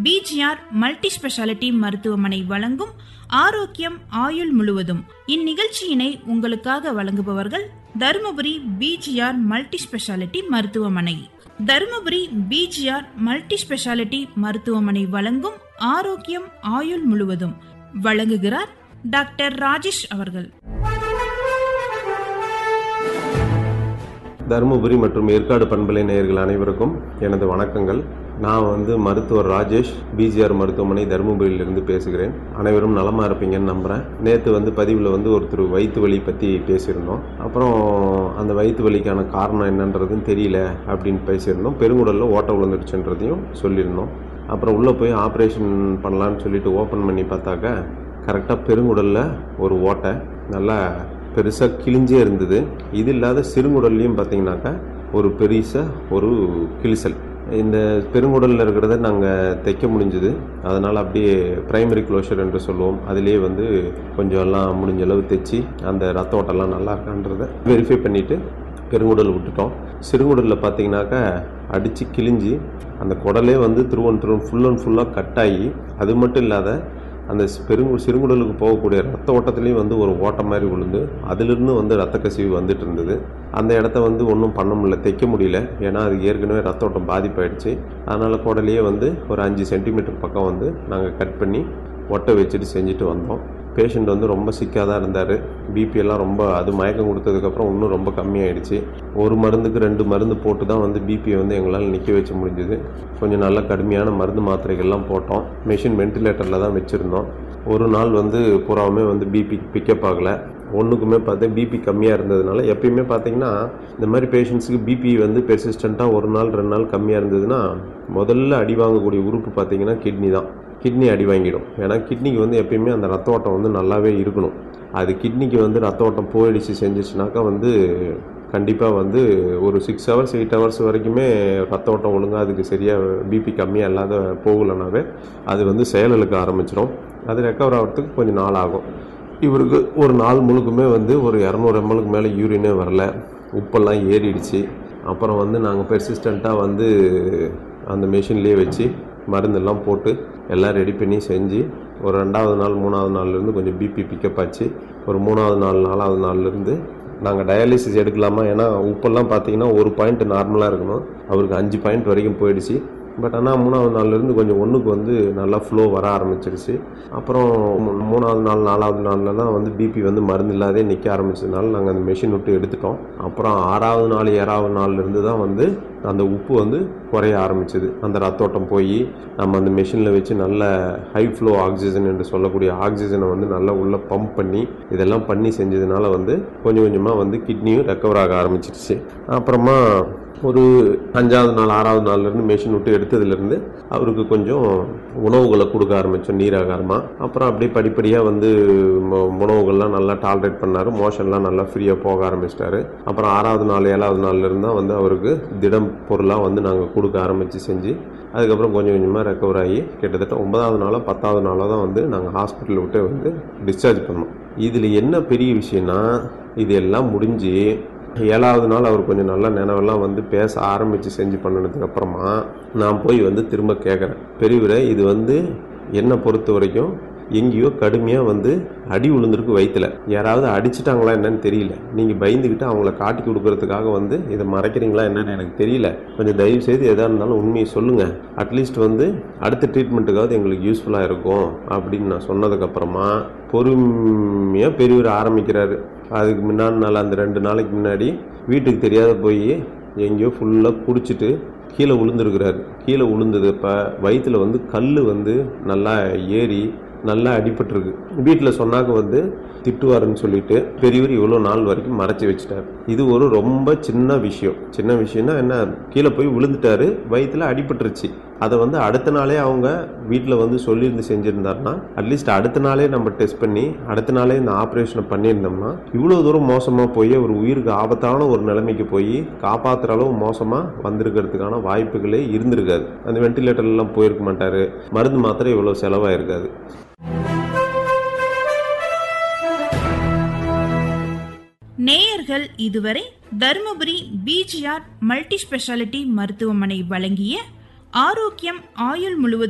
PGR multi speciality மருத்துவமனை வழங்கும் ஆரோக்கியம் ஆயுள் முழுவதும் இந்நிகழ்ச்சியினை உங்களுக்காக வழங்குபவர்கள் தருமபுரி பிஜிஆர் மல்டி ஸ்பெஷாலிட்டி மருத்துவமனை தருமபுரி பிஜிஆர் மல்டி ஸ்பெஷாலிட்டி மருத்துவமனை வழங்கும் ஆரோக்கியம் ஆயுள் முழுவதும் வழங்குகிறார் டாக்டர் ராஜேஷ் அவர்கள் தருமபுரி மற்றும் ஏற்காடு பண்பலை நேயர்கள் அனைவருக்கும் எனது வணக்கங்கள் நான் வந்து மருத்துவர் ராஜேஷ் பிஜிஆர் மருத்துவமனை தருமபுரியிலிருந்து பேசுகிறேன் அனைவரும் நலமாக இருப்பீங்கன்னு நம்புகிறேன் நேற்று வந்து பதிவில் வந்து ஒருத்தர் வயிற்று வலி பற்றி பேசியிருந்தோம் அப்புறம் அந்த வயிற்று வலிக்கான காரணம் என்னன்றதுன்னு தெரியல அப்படின்னு பேசியிருந்தோம் பெருங்குடலில் ஓட்டை விழுந்துடுச்சுன்றதையும் சொல்லியிருந்தோம் அப்புறம் உள்ளே போய் ஆப்ரேஷன் பண்ணலான்னு சொல்லிட்டு ஓப்பன் பண்ணி பார்த்தாக்க கரெக்டாக பெருங்குடலில் ஒரு ஓட்டை நல்லா பெருசாக கிழிஞ்சே இருந்தது இது இல்லாத சிறுங்குடல்லையும் பார்த்தீங்கன்னாக்கா ஒரு பெருசாக ஒரு கிழிசல் இந்த பெருங்குடலில் இருக்கிறத நாங்கள் தைக்க முடிஞ்சுது அதனால் அப்படியே பிரைமரி க்ளோஷர் என்று சொல்லுவோம் அதிலே வந்து கொஞ்சம் எல்லாம் முடிஞ்ச அளவு தைச்சி அந்த ரத்த ஓட்டம்லாம் நல்லா இருக்கான்றதை வெரிஃபை பண்ணிவிட்டு பெருங்குடல் விட்டுட்டோம் சிறுங்குடலில் பார்த்தீங்கன்னாக்கா அடித்து கிழிஞ்சி அந்த குடலே வந்து திருவன் திருவன் ஃபுல் அண்ட் ஃபுல்லாக கட் ஆகி அது மட்டும் இல்லாத அந்த பெருங்கு சிறுங்குடலுக்கு போகக்கூடிய ரத்த ஓட்டத்துலேயும் வந்து ஒரு ஓட்டம் மாதிரி விழுந்து அதிலிருந்து வந்து ரத்த கசிவு வந்துட்டு இருந்தது அந்த இடத்த வந்து ஒன்றும் பண்ண முடியல தைக்க முடியல ஏன்னா அது ஏற்கனவே ரத்த ஓட்டம் பாதிப்பாயிடுச்சு அதனால் குடலையே வந்து ஒரு அஞ்சு சென்டிமீட்டர் பக்கம் வந்து நாங்கள் கட் பண்ணி ஒட்டை வச்சுட்டு செஞ்சுட்டு வந்தோம் பேஷண்ட் வந்து ரொம்ப சிக்காக தான் இருந்தார் பிபி எல்லாம் ரொம்ப அது மயக்கம் கொடுத்ததுக்கப்புறம் இன்னும் ரொம்ப கம்மியாயிடுச்சு ஒரு மருந்துக்கு ரெண்டு மருந்து போட்டு தான் வந்து பிபியை வந்து எங்களால் நிற்க வச்ச முடிஞ்சுது கொஞ்சம் நல்ல கடுமையான மருந்து மாத்திரைகள்லாம் போட்டோம் மெஷின் வென்டிலேட்டரில் தான் வச்சுருந்தோம் ஒரு நாள் வந்து புறாவுமே வந்து பிபி பிக்கப் ஆகலை ஒன்றுக்குமே பார்த்தா பிபி கம்மியாக இருந்ததுனால எப்பயுமே பார்த்தீங்கன்னா இந்த மாதிரி பேஷண்ட்ஸுக்கு பிபி வந்து பெர்சிஸ்டண்ட்டாக ஒரு நாள் ரெண்டு நாள் கம்மியாக இருந்ததுன்னா முதல்ல அடி வாங்கக்கூடிய உறுப்பு பார்த்தீங்கன்னா கிட்னி தான் கிட்னி அடி வாங்கிடும் ஏன்னா கிட்னிக்கு வந்து எப்பயுமே அந்த ரத்த ஓட்டம் வந்து நல்லாவே இருக்கணும் அது கிட்னிக்கு வந்து ரத்த ஓட்டம் போயிடுச்சு செஞ்சிச்சுனாக்கா வந்து கண்டிப்பாக வந்து ஒரு சிக்ஸ் ஹவர்ஸ் எயிட் ஹவர்ஸ் வரைக்குமே ரத்த ஓட்டம் ஒழுங்காக அதுக்கு சரியாக பிபி கம்மியாக இல்லாத போகலைனாவே அது வந்து செயலிழக்க ஆரம்பிச்சிடும் அது ரெக்கவர் ஆகிறதுக்கு கொஞ்சம் நாள் ஆகும் இவருக்கு ஒரு நாள் முழுக்குமே வந்து ஒரு இரநூறு எம்எல்க்கு மேலே யூரினே வரல உப்பெல்லாம் ஏறிடுச்சு அப்புறம் வந்து நாங்கள் பெர்சிஸ்டண்ட்டாக வந்து அந்த மிஷின்லேயே வச்சு மருந்தெல்லாம் போட்டு எல்லாம் ரெடி பண்ணி செஞ்சு ஒரு ரெண்டாவது நாள் மூணாவது நாள்லேருந்து கொஞ்சம் பிபி பிக்கப் ஆச்சு ஒரு மூணாவது நாள் நாலாவது நாள்லேருந்து நாங்கள் டயாலிசிஸ் எடுக்கலாமா ஏன்னா உப்பெல்லாம் பார்த்தீங்கன்னா ஒரு பாயிண்ட் நார்மலாக இருக்கணும் அவருக்கு அஞ்சு பாயிண்ட் வரைக்கும் போயிடுச்சு பட் ஆனால் மூணாவது நாள்லேருந்து கொஞ்சம் ஒன்றுக்கு வந்து நல்லா ஃப்ளோ வர ஆரம்பிச்சிருச்சு அப்புறம் மூ- மூணாவது நாள் நாலாவது நாளில் தான் வந்து பிபி வந்து மருந்து இல்லாதே நிற்க ஆரம்பிச்சதுனால நாங்கள் அந்த மெஷின் விட்டு எடுத்துட்டோம் அப்புறம் ஆறாவது நாள் ஏழாவது நாள்லேருந்து தான் வந்து அந்த உப்பு வந்து குறைய ஆரம்பிச்சது அந்த ரத்தோட்டம் போய் நம்ம அந்த மெஷினில் வச்சு நல்ல ஹை ஃப்ளோ ஆக்சிஜன் என்று சொல்லக்கூடிய ஆக்சிஜனை வந்து நல்லா உள்ளே பம்ப் பண்ணி இதெல்லாம் பண்ணி செஞ்சதுனால வந்து கொஞ்சம் கொஞ்சமாக வந்து கிட்னியும் ரெக்கவர் ஆக ஆரம்பிச்சிருச்சு அப்புறமா ஒரு அஞ்சாவது நாள் ஆறாவது நாள்லேருந்து மெஷின் விட்டு எடுத்ததுலேருந்து அவருக்கு கொஞ்சம் உணவுகளை கொடுக்க ஆரம்பித்தோம் நீராகாரமாக அப்புறம் அப்படியே படிப்படியாக வந்து ம- உணவுகள்லாம் நல்லா டாலரேட் பண்ணார் மோஷன்லாம் நல்லா ஃப்ரீயாக போக ஆரம்பிச்சிட்டாரு அப்புறம் ஆறாவது நாள் ஏழாவது நாள்லேருந்து தான் வந்து அவருக்கு திடம் பொருளாக வந்து நாங்கள் கொடுக்க ஆரம்பித்து செஞ்சு அதுக்கப்புறம் கொஞ்சம் கொஞ்சமாக ரெக்கவர் ஆகி கிட்டத்தட்ட ஒன்பதாவது நாளோ பத்தாவது நாளோ தான் வந்து நாங்கள் ஹாஸ்பிட்டல் விட்டு வந்து டிஸ்சார்ஜ் பண்ணோம் இதில் என்ன பெரிய விஷயம்னா இது எல்லாம் முடிஞ்சு ஏழாவது நாள் அவர் கொஞ்சம் நல்ல நினைவெல்லாம் வந்து பேச ஆரம்பித்து செஞ்சு பண்ணினதுக்கு அப்புறமா நான் போய் வந்து திரும்ப கேட்குறேன் பெரியவரே இது வந்து என்னை பொறுத்த வரைக்கும் எங்கேயோ கடுமையாக வந்து அடி விழுந்திருக்கு வயிற்றுல யாராவது அடிச்சிட்டாங்களா என்னன்னு தெரியல நீங்கள் பயந்துக்கிட்டு அவங்கள காட்டி கொடுக்கறதுக்காக வந்து இதை மறைக்கிறீங்களா என்னன்னு எனக்கு தெரியல கொஞ்சம் தயவு செய்து எதாக இருந்தாலும் உண்மையை சொல்லுங்கள் அட்லீஸ்ட் வந்து அடுத்த ட்ரீட்மெண்ட்டுக்காவது எங்களுக்கு யூஸ்ஃபுல்லாக இருக்கும் அப்படின்னு நான் சொன்னதுக்கப்புறமா பொறுமையாக பெரியவர் ஆரம்பிக்கிறாரு அதுக்கு முன்னாடி நாள் அந்த ரெண்டு நாளைக்கு முன்னாடி வீட்டுக்கு தெரியாத போய் எங்கேயோ ஃபுல்லாக குடிச்சிட்டு கீழே விழுந்துருக்கிறாரு கீழே விழுந்ததுப்ப வயிற்றுல வந்து கல் வந்து நல்லா ஏறி நல்லா அடிபட்டிருக்கு வீட்டில் சொன்னாக்க வந்து திட்டுவாருன்னு சொல்லிட்டு பெரியவர் இவ்வளோ நாள் வரைக்கும் மறைச்சி வச்சுட்டார் இது ஒரு ரொம்ப சின்ன விஷயம் சின்ன விஷயம்னா என்ன கீழே போய் விழுந்துட்டாரு வயிற்றுல அடிபட்டுருச்சு அதை வந்து அடுத்த நாளே அவங்க வீட்டில் வந்து சொல்லியிருந்து செஞ்சுருந்தாருன்னா அட்லீஸ்ட் அடுத்த நாளே நம்ம டெஸ்ட் பண்ணி அடுத்த நாளே இந்த ஆப்ரேஷனை பண்ணியிருந்தோம்னா இவ்வளோ தூரம் மோசமாக போய் ஒரு உயிருக்கு ஆபத்தான ஒரு நிலைமைக்கு போய் காப்பாற்றுற அளவு மோசமாக வந்திருக்கிறதுக்கான வாய்ப்புகளே இருந்திருக்காது அந்த வென்டிலேட்டர்லாம் போயிருக்க மாட்டார் மருந்து மாத்திரை இவ்வளோ செலவாயிருக்காது நேயர்கள் இதுவரை தருமபுரி பிஜிஆர் மல்டி ஸ்பெஷாலிட்டி மருத்துவமனை வழங்கிய ஆரோக்கியம் ஆயுள் முழுவதும்